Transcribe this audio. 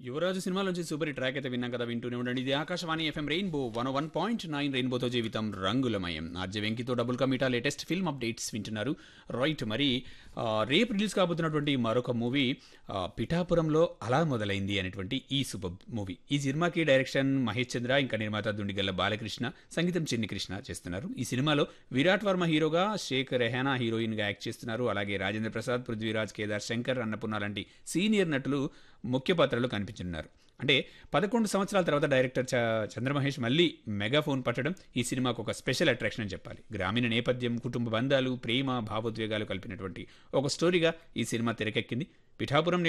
యువరాజు సినిమా నుంచి super hit track అయితే విన్నాం కదా వింటూనే ఉండండి ఇది Akashvani FM rainbow one one point nine రెయిన్బోతో జీవితం రంగులమయం ఆర్జే వెంకితో డబుల్ కమిటా లేటెస్ట్ ఫిల్మ్ అప్డేట్స్ వింటున్నారు రైట్ మరి ఆ, రేపు రిలీజ్ కాబోతున్నటువంటి మరొక మూవీ పిఠాపురంలో అలా మొదలైంది అనేటువంటి ఈ సూపర్ మూవీ ఈ సినిమాకి డైరెక్షన్ మహేష్ చంద్ర ఇంకా నిర్మాత దుండిగల్ల బాలకృష్ణ సంగీతం చిన్ని కృష్ణ చేస్తున్నారు ఈ సినిమాలో విరాట్ వర్మ హీరోగా షేక్ రెహానా హీరోయిన్గా యాక్ట్ చేస్తున్నారు అలాగే రాజేంద్ర ప్రసాద్ పృథ్వీరాజ్ కేదార్ శంకర్ అన్నపూర్ణ లాంటి సీనియర్ నటులు ముఖ్య పాత్రలో కనిపించనున్నారు అంటే పదకొండు సంవత్సరాల తర్వాత డైరెక్టర్ చ చంద్రమహేష్ మళ్ళీ మెగాఫోన్ పట్టడం ఈ సినిమాకు ఒక స్పెషల్ అట్రాక్షన్ అని చెప్పాలి గ్రామీణ నేపథ్యం కుటుంబ బంధాలు ప్రేమ భావోద్వేగాలు కలిపినటువంటి ఒక స్టోరీగా ఈ సినిమా తెరకెక్కింది పిఠాపురం